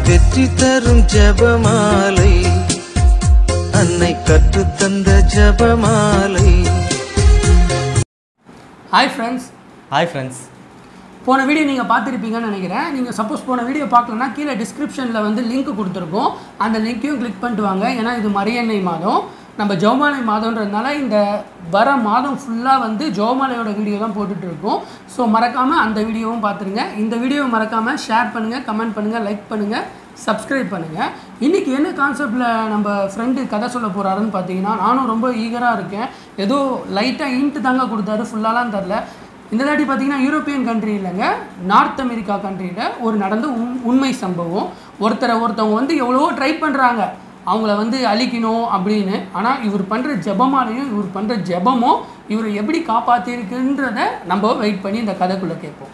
வெற்றி தரும் ஜெபமாலை அன்னை கற்றுத்தந்த ஜெபமாலை ஹாய் ஃப்ரெண்ட்ஸ் ஹாய் ஃப்ரெண்ட்ஸ் போன வீடியோ நீங்கள் பார்த்துருப்பீங்கன்னு நினைக்கிறேன் நீங்கள் சப்போஸ் போன வீடியோ பார்க்கலன்னா கீழே டிஸ்கிரிப்ஷனில் வந்து லிங்க் கொடுத்துருக்கோம் அந்த லிங்க்கையும் கிளிக் பண்ணிட்டு வாங்க ஏன்னா இது மரியன்னை மாதம் நம்ம ஜோமாலை மாதம்ன்றதுனால இந்த வர மாதம் ஃபுல்லாக வந்து ஜோமாலையோட வீடியோ தான் போட்டுட்டு இருக்கோம் ஸோ மறக்காமல் அந்த வீடியோவும் பார்த்துருங்க இந்த வீடியோவை மறக்காமல் ஷேர் பண்ணுங்கள் கமெண்ட் பண்ணுங்கள் லைக் பண்ணுங்கள் சப்ஸ்கிரைப் பண்ணுங்கள் இன்றைக்கி என்ன கான்செப்டில் நம்ம ஃப்ரெண்டு கதை சொல்ல போகிறாருன்னு பார்த்தீங்கன்னா நானும் ரொம்ப ஈகராக இருக்கேன் ஏதோ லைட்டாக இன்ட்டு தாங்க கொடுத்தாரு ஃபுல்லாலாம் தரல இந்த தாட்டி பார்த்தீங்கன்னா யூரோப்பியன் கண்ட்ரி இல்லைங்க நார்த் அமெரிக்கா கண்ட்ரியில் ஒரு நடந்த உண் உண்மை சம்பவம் ஒருத்தரை ஒருத்தவங்க வந்து எவ்வளவோ ட்ரை பண்ணுறாங்க அவங்கள வந்து அழிக்கணும் அப்படின்னு ஆனால் இவர் பண்ணுற ஜெபமாலையும் இவர் பண்ணுற ஜெபமும் இவரை எப்படி காப்பாற்றிருக்குன்றத நம்ம வெயிட் பண்ணி இந்த கதைக்குள்ளே கேட்போம்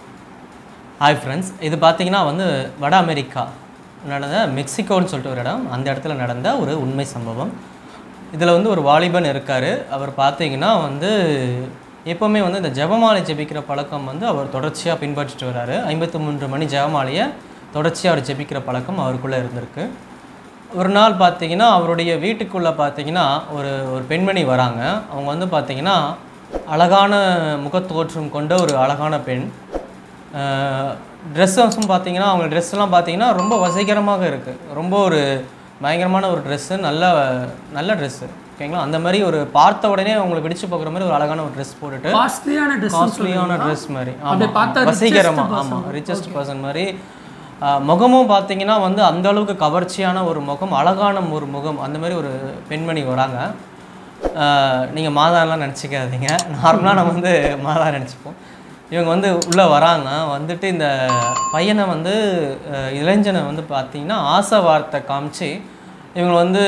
ஹாய் ஃப்ரெண்ட்ஸ் இது பார்த்தீங்கன்னா வந்து வட அமெரிக்கா நடந்த மெக்சிகோன்னு சொல்லிட்டு ஒரு இடம் அந்த இடத்துல நடந்த ஒரு உண்மை சம்பவம் இதில் வந்து ஒரு வாலிபன் இருக்கார் அவர் பார்த்தீங்கன்னா வந்து எப்போவுமே வந்து இந்த ஜெபமாலை ஜெபிக்கிற பழக்கம் வந்து அவர் தொடர்ச்சியாக பின்பற்றிட்டு வராரு ஐம்பத்தி மூன்று மணி ஜெபமாலையை தொடர்ச்சியாக அவர் ஜெபிக்கிற பழக்கம் அவருக்குள்ளே இருந்திருக்கு ஒரு நாள் பார்த்தீங்கன்னா அவருடைய வீட்டுக்குள்ளே பார்த்தீங்கன்னா ஒரு ஒரு பெண்மணி வராங்க அவங்க வந்து பார்த்தீங்கன்னா அழகான முகத்தோற்றம் கொண்ட ஒரு அழகான பெண் ட்ரெஸ்ஸஸும் பார்த்தீங்கன்னா அவங்க ட்ரெஸ்லாம் பார்த்தீங்கன்னா ரொம்ப வசீகரமாக இருக்குது ரொம்ப ஒரு பயங்கரமான ஒரு ட்ரெஸ்ஸு நல்ல நல்ல ட்ரெஸ்ஸு ஓகேங்களா அந்த மாதிரி ஒரு பார்த்த உடனே அவங்களுக்கு பிடிச்சு போகிற மாதிரி ஒரு அழகான ஒரு ட்ரெஸ் போட்டுட்டு காஸ்ட்லியான ட்ரெஸ் காஸ்ட்லியான ட்ரெஸ் மாதிரி அப்படியே பார்த்தா ஆமாம் richest வசீகரமாக person. ஆமாம் ரிச்சஸ்ட் பர்சன் மாதிரி ஆஹ், முகமும் பார்த்தீங்கன்னா வந்து அந்த அளவுக்கு கவர்ச்சியான ஒரு முகம் அழகான ஒரு முகம் அந்த மாதிரி ஒரு பெண்மணி வராங்க நீங்கள் மாதாலாம் நினச்சிக்காதீங்க நார்மலாக நம்ம வந்து மாதா நினச்சிப்போம் இவங்க வந்து உள்ளே வராங்க வந்துட்டு இந்த பையனை வந்து ஆஹ், இளைஞனை வந்து பார்த்தீங்கன்னா ஆசை வார்த்தை காமிச்சு இவங்க வந்து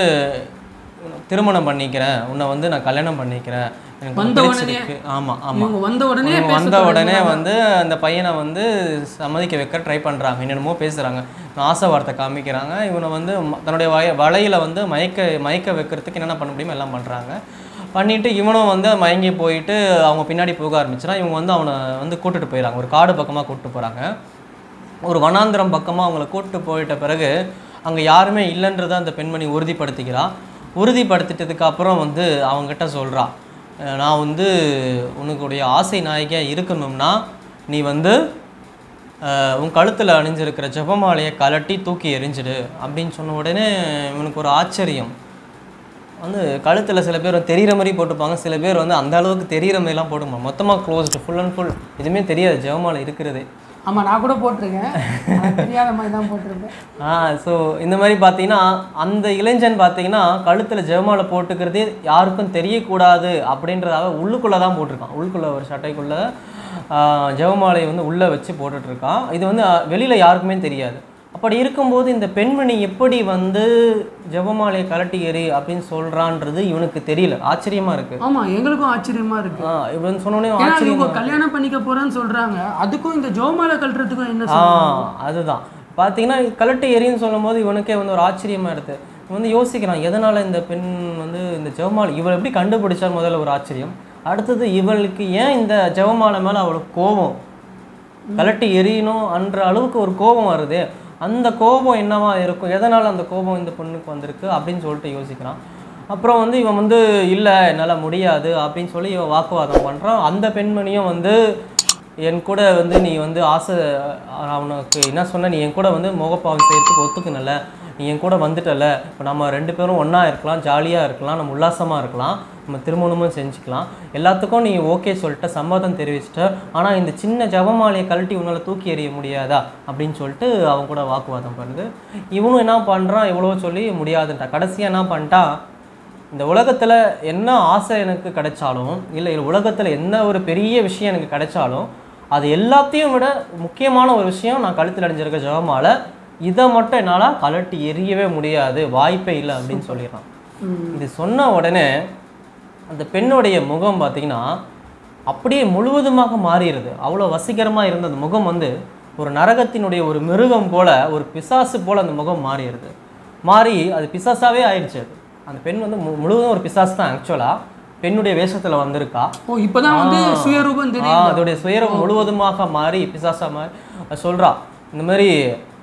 திருமணம் பண்ணிக்கிறேன் உன்னை வந்து நான் கல்யாணம் பண்ணிக்கிறேன் எனக்கு வந்த உடனே- பிடிச்சிருக்கு ஆமாம் ஆமாம் இவங்க வந்த உடனே இவங்க பேச வந்த உடனே வந்து அந்த பையனை வந்து சம்மதிக்க வைக்க ட்ரை பண்ணுறாங்க என்னென்னமோ பேசுகிறாங்க ஆசை வார்த்தை காமிக்கிறாங்க இவனை வந்து ம- தன்னுடைய வய வலையில் வந்து மயக்க மயக்க வைக்கிறதுக்கு என்னென்ன பண்ண முடியுமோ எல்லாம் பண்ணுறாங்க பண்ணிட்டு இவனும் வந்து மயங்கி போயிட்டு அவங்க பின்னாடி போக ஆரம்பிச்சுனா இவங்க வந்து அவனை வந்து கூட்டிட்டு போயிடறாங்க ஒரு காடு பக்கமாக கூட்டிட்டு போகிறாங்க ஒரு வனாந்திரம் பக்கமாக அவங்கள கூட்டிட்டு போயிட்ட பிறகு அங்கே யாருமே இல்லைன்றதை அந்த பெண்மணி உறுதிப்படுத்திக்கிறா உறுதிப்படுத்திட்டதுக்கு அப்புறம் வந்து அவங்ககிட்ட சொல்கிறா நான் வந்து உனக்குடைய ஆசை நாயகியாக இருக்கணும்னா நீ வந்து அஹ், உன் கழுத்தில் அணிஞ்சிருக்கிற ஜெபமாலையை கலட்டி தூக்கி எறிஞ்சிடு அப்படின்னு சொன்ன உடனே இவனுக்கு ஒரு ஆச்சரியம் வந்து கழுத்தில் சில பேர் தெரிகிற மாதிரி போட்டுப்பாங்க சில பேர் வந்து அந்த அளவுக்கு தெரிகிற மாதிரிலாம் போட்டுப்பாங்க மொத்தமாக க்ளோஸ்டு ஃபுல் அண்ட் ஃபுல் எதுவுமே தெரியாது ஜெபமாலை இருக்கிறதே ஆமாம் நான் கூட போட்டிருக்கேன் ஆனா தெரியாத மாதிரி தான் போட்டிருக்கேன் ஆ ஸோ இந்த மாதிரி பார்த்தீங்கன்னா அந்த இளைஞன் பார்த்தீங்கன்னா கழுத்தில் ஜெயமாலை போட்டுக்கிறது யாருக்கும் தெரியக்கூடாது அப்படின்றதாக உள்ளுக்குள்ளே தான் போட்டிருக்கான் உள்ளுக்குள்ளே ஒரு சட்டைக்குள்ளே ஜெவமாலை வந்து உள்ளே வச்சு போட்டுட்டு இருக்கான் இது வந்து வெளியில் யாருக்குமே தெரியாது அப்படி இருக்கும்போது இந்த பெண்மணி எப்படி வந்து ஜெபமாலையை கலட்டி எறி அப்படின்னு சொல்கிறான்றது இவனுக்கு தெரியல ஆச்சரியமாக இருக்குது ஆமா எங்களுக்கும் ஆச்சரியமா இருக்கு ஆ இவன் சொன்னோடனே ஏன்னா ஆச்சரியம் இவங்க கல்யாணம் பண்ணிக்க போறேன்னு சொல்றாங்க அதுக்கும் இந்த ஜோமாலை கட்டுறதுக்கும் என்ன ஆ சம்பந்தம்? அதுதான் பார்த்தீங்கன்னா கலட்டு எரின்னு சொல்லும்போது இவனுக்கே வந்து ஒரு ஆச்சரியமா எடுத்து இவன் வந்து யோசிக்கிறான் எதனால இந்த பெண் வந்து இந்த ஜெவமாலை இவள் எப்படி கண்டுபிடிச்சா முதல்ல ஒரு ஆச்சரியம் அடுத்தது இவளுக்கு ஏன் இந்த ஜெவமாலை மேலே அவளுக்கு கோபம் கலட்டி எரியணும் அன்ற அளவுக்கு ஒரு கோபம் வருது அந்த கோபம் என்னவா இருக்கும் எதனால் அந்த கோபம் இந்த பொண்ணுக்கு வந்திருக்கு அப்படின்னு சொல்லிட்டு யோசிக்கிறான் அப்புறம் வந்து இவன் வந்து இல்லை என்னால் முடியாது அப்படின்னு சொல்லி இவன் வாக்குவாதம் பண்ணுறான் அந்த பெண்மணியும் வந்து என் கூட வந்து நீ வந்து ஆசை நான் உனக்கு என்ன சொன்ன நீ என் கூட வந்து முகப்பாவம் செய்யறதுக்கு ஒத்துக்கணும்ல நீ என் கூட வந்துட்டல இப்போ நம்ம ரெண்டு பேரும் ஒன்றா இருக்கலாம் ஜாலியாக இருக்கலாம் நம்ம உல்லாசமாக இருக்கலாம் நம்ம திருமணமும் செஞ்சுக்கலாம் எல்லாத்துக்கும் நீ ஓகே சொல்லிட்ட சம்மதம் தெரிவிச்சிட்ட ஆனால் இந்த சின்ன ஜபமாலையை கழட்டி உன்னால் தூக்கி எறிய முடியாதா அப்படின்னு சொல்லிட்டு அவன் கூட வாக்குவாதம் பண்ணுது இவனும் என்ன பண்ணுறான் எவ்வளோ சொல்லி முடியாதுன்ட்டா கடைசியாக என்ன பண்ணிட்டான் இந்த உலகத்தில் என்ன ஆசை எனக்கு கிடைச்சாலும் இல்லை உலகத்தில் என்ன ஒரு பெரிய விஷயம் எனக்கு கிடைச்சாலும் அது எல்லாத்தையும் விட முக்கியமான ஒரு விஷயம் நான் கழுத்தில் அடைஞ்சிருக்க ஜெபமாலை இதை மட்டும் என்னால் கலட்டி எரியவே முடியாது வாய்ப்பே இல்லை அப்படின்னு சொல்லிடுறான் இது சொன்ன உடனே அந்த பெண்ணுடைய முகம் பார்த்தீங்கன்னா அப்படியே முழுவதுமாக மாறிடுது அவ்வளோ வசீகரமாக இருந்த அந்த முகம் வந்து ஒரு நரகத்தினுடைய ஒரு மிருகம் போல ஒரு பிசாசு போல அந்த முகம் மாறிடுது மாறி அது பிசாசாவே ஆயிடுச்சு அது அந்த பெண் வந்து மு- முழுவதும் ஒரு பிசாசு தான் ஆக்சுவலாக பெண்ணுடைய வேஷத்தில் வந்திருக்கா ஓ இப்பதான் வந்து சுயரூபம் ஆ, தெரியும் அதோடைய சுயரம் முழுவதுமாக மாறி பிசாசா மாறி அது சொல்றா இந்த மாதிரி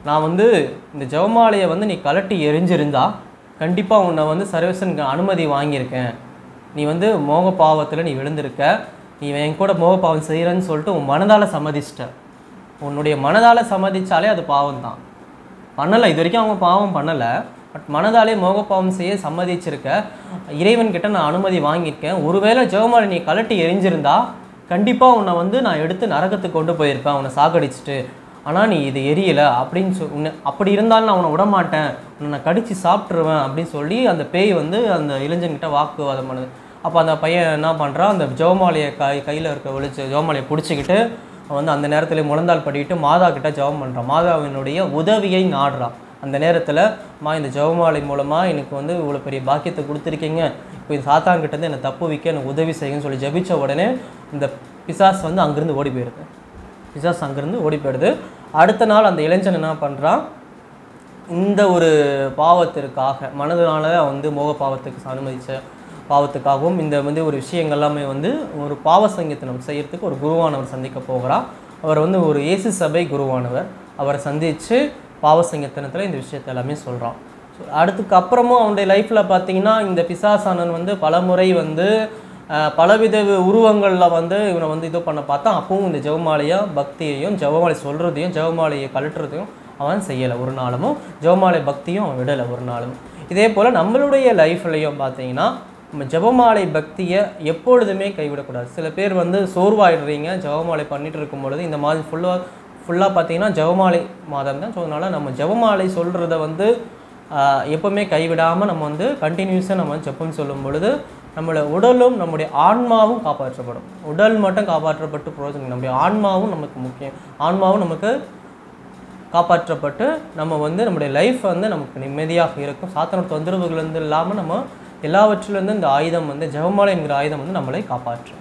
நான் வந்து இந்த ஜெபமாலையை வந்து நீ கலட்டி எரிஞ்சிருந்தா கண்டிப்பாக உன்னை வந்து சர்வேசனுக்கு அனுமதி வாங்கியிருக்கேன் நீ வந்து மோக பாவத்தில் நீ விழுந்திருக்க நீ என் கூட மோக பாவம் செய்கிறேன்னு சொல்லிட்டு உன் மனதால் சம்மதிச்சிட்ட உன்னுடைய மனதால் சம்மதிச்சாலே அது பாவம் தான் பண்ணலை இது வரைக்கும் அவங்க பாவம் பண்ணலை பட் மனதாலே மோக பாவம் செய்ய சம்மதிச்சிருக்க இறைவன் கிட்ட நான் அனுமதி வாங்கியிருக்கேன் ஒருவேளை ஜெபமாலை நீ கலட்டி எரிஞ்சிருந்தா கண்டிப்பாக உன்னை வந்து நான் எடுத்து நரகத்துக்கு கொண்டு போயிருப்பேன் உன்னை சாகடிச்சிட்டு ஆனால் நீ இது எரியலை அப்படின்னு சொல் உன்னை அப்படி இருந்தாலும் நான் உன்னை விட மாட்டேன் உன்னை நான் கடிச்சு சாப்பிட்ருவேன் அப்படின்னு சொல்லி அந்த பேய் வந்து அந்த இளைஞன்கிட்ட வாக்குவாதம் பண்ணுது அப்போ அந்த பையன் என்ன பண்ணுறான் அந்த ஜெவமாலையை கை கையில் இருக்க ஒழிச்சு ஜெவமாலையை பிடிச்சிக்கிட்டு அவன் வந்து அந்த நேரத்தில் முழந்தால் படிக்கிட்டு மாதா கிட்ட ஜெபம் பண்ணுறான் மாதாவினுடைய உதவியை நாடுறான் அந்த நேரத்தில் மா இந்த ஜெபமாலை மூலமாக எனக்கு வந்து இவ்வளோ பெரிய பாக்கியத்தை கொடுத்துருக்கீங்க இப்போ இந்த சாத்தான் கிட்ட இருந்து என்னை தப்பு வைக்க எனக்கு உதவி செய்யுங்கன்னு சொல்லி ஜெபிச்ச உடனே இந்த பிசாஸ் வந்து அங்கேருந்து ஓடி போயிடுது பிசாஸ் அங்கேருந்து ஓடி போயிடுது அடுத்த நாள் அந்த இளைஞன் என்ன பண்ணுறான் இந்த ஒரு பாவத்திற்காக மனதுனால வந்து மோக பாவத்துக்கு அனுமதிச்ச பாவத்துக்காகவும் இந்த வந்து ஒரு விஷயங்கள் எல்லாமே வந்து ஒரு பாவ சங்கீதனம் செய்யறதுக்கு ஒரு குருவானவர் சந்திக்க போகிறார் அவர் வந்து ஒரு இயேசு சபை குருவானவர் அவரை சந்தித்து பாவ சங்கீதனத்தில் இந்த விஷயத்தை எல்லாமே சொல்கிறான் அடுத்துக்கு அப்புறமும் அவனுடைய லைஃப்பில் பார்த்தீங்கன்னா இந்த பிசாசானன் வந்து பலமுறை வந்து அஹ், பலவித உருவங்களில் வந்து இவனை வந்து இது பண்ண பார்த்தா அப்பவும் இந்த ஜெவமாலையும் பக்தியையும் ஜெவமாலை சொல்கிறதையும் ஜெவமாலையை கழட்டுறதையும் அவன் செய்யலை ஒரு நாளும் ஜெவமாலை பக்தியும் அவன் விடலை ஒரு நாளும் இதே போல் நம்மளுடைய லைஃப்லையும் பார்த்தீங்கன்னா நம்ம ஜெபமாலை பக்தியை எப்பொழுதுமே கைவிடக்கூடாது சில பேர் வந்து சோர்வாயிடுறீங்க ஜெபமாலை பண்ணிட்டு இருக்கும் பொழுது இந்த மாதிரி ஃபுல்லாக ஃபுல்லாக பார்த்தீங்கன்னா ஜெபமாலை மாதம் தான் ஸோ அதனால் நம்ம ஜெபமாலை சொல்கிறத வந்து ஆஹ், எப்பவுமே கைவிடாமல் நம்ம வந்து கண்டினியூஸாக நம்ம ஜெபம் சொல்லும் பொழுது நம்மளோட உடலும் நம்முடைய ஆன்மாவும் காப்பாற்றப்படும் உடல் மட்டும் காப்பாற்றப்பட்டு பிரயோஜனம் நம்முடைய ஆன்மாவும் நமக்கு முக்கியம் ஆன்மாவும் நமக்கு காப்பாற்றப்பட்டு நம்ம வந்து நம்முடைய லைஃப் வந்து நமக்கு நிம்மதியாக இருக்கும் சாத்தன தொந்தரவுகள்லேருந்து இல்லாமல் நம்ம எல்லாவற்றிலிருந்து இந்த ஆயுதம் வந்து ஜெபமாலை என்கிற ஆயுதம் வந்து நம்மளை காப்பாற்றும்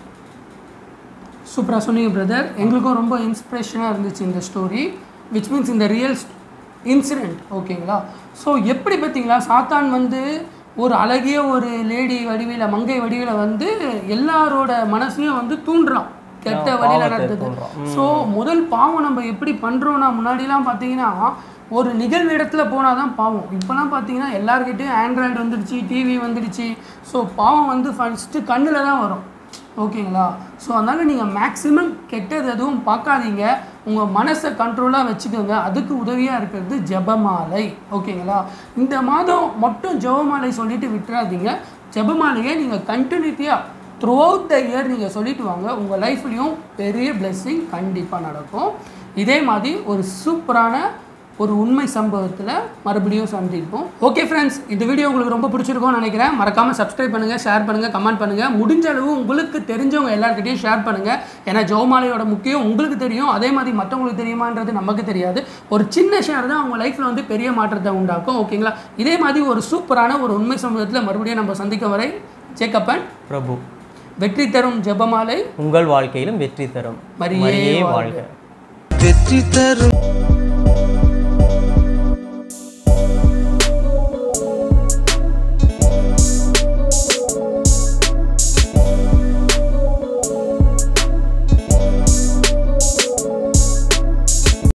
சூப்பராக சொன்னீங்க பிரதர் எங்களுக்கும் ரொம்ப இன்ஸ்பிரேஷனாக இருந்துச்சு இந்த ஸ்டோரி விச் மீன்ஸ் இந்த ரியல் இன்சிடெண்ட் ஓகேங்களா ஸோ எப்படி பார்த்தீங்களா சாத்தான் வந்து ஒரு அழகிய ஒரு லேடி வடிவில் மங்கை வடிவில் வந்து எல்லாரோட மனசையும் வந்து தூண்டுறான் கெட்ட வழியில் பாவத்தை நடந்தது தூண்டுறான். ஸோ முதல் பாவம் நம்ம எப்படி பண்ணுறோம்னா முன்னாடிலாம் பார்த்தீங்கன்னா ஒரு நிகழ்வு இடத்துல போனால் தான் பாவம் இப்போலாம் பார்த்தீங்கன்னா எல்லார்கிட்டயும் ஆண்ட்ராய்டு வந்துடுச்சு டிவி வந்துடுச்சு ஸோ பாவம் வந்து ஃபஸ்ட்டு கண்ணில் தான் வரும் ஓகேங்களா ஸோ அதனால் நீங்கள் மேக்ஸிமம் கெட்டது எதுவும் பார்க்காதீங்க உங்கள் மனசை கண்ட்ரோலாக வச்சுக்கோங்க அதுக்கு உதவியாக இருக்கிறது ஜெபமாலை ஓகேங்களா இந்த மாதம் மட்டும் ஜெபமாலை சொல்லிட்டு விட்டுறாதீங்க ஜெபமாலையை நீங்கள் கண்டினியூட்டியாக த்ரூ அவுட் த இயர் நீங்கள் சொல்லிட்டு வாங்க உங்கள் லைஃப்லேயும் பெரிய blessing கண்டிப்பாக நடக்கும் இதே மாதிரி ஒரு சூப்பரான ஒரு உண்மை சம்பவத்தில் மறுபடியும் சந்திப்போம் ஓகே ஃப்ரெண்ட்ஸ் இந்த வீடியோ உங்களுக்கு ரொம்ப பிடிச்சிருக்கும்னு நினைக்கிறேன் மறக்காமல் சப்ஸ்கிரைப் பண்ணுங்கள் ஷேர் பண்ணுங்கள் கமெண்ட் பண்ணுங்கள் முடிஞ்ச அளவு உங்களுக்கு தெரிஞ்சவங்க எல்லாருக்கிட்டையும் ஷேர் பண்ணுங்கள் ஏன்னா ஜெவமாலையோட முக்கியம் உங்களுக்கு தெரியும் அதே மாதிரி மற்றவங்களுக்கு தெரியுமான்றது நமக்கு தெரியாது ஒரு சின்ன ஷேர் தான் அவங்க லைஃப்பில் வந்து பெரிய மாற்றத்தை உண்டாக்கும் ஓகேங்களா இதே மாதிரி ஒரு சூப்பரான ஒரு உண்மை சம்பவத்தில் மறுபடியும் நம்ம சந்திக்க வரை ஜேக்கப்பன் பிரபு வெற்றி தரும் ஜெபமாலை உங்கள் வாழ்க்கையிலும் வெற்றி தரும் மரியே மரியே வாழ்க. வாழ்க வெற்றி தரும்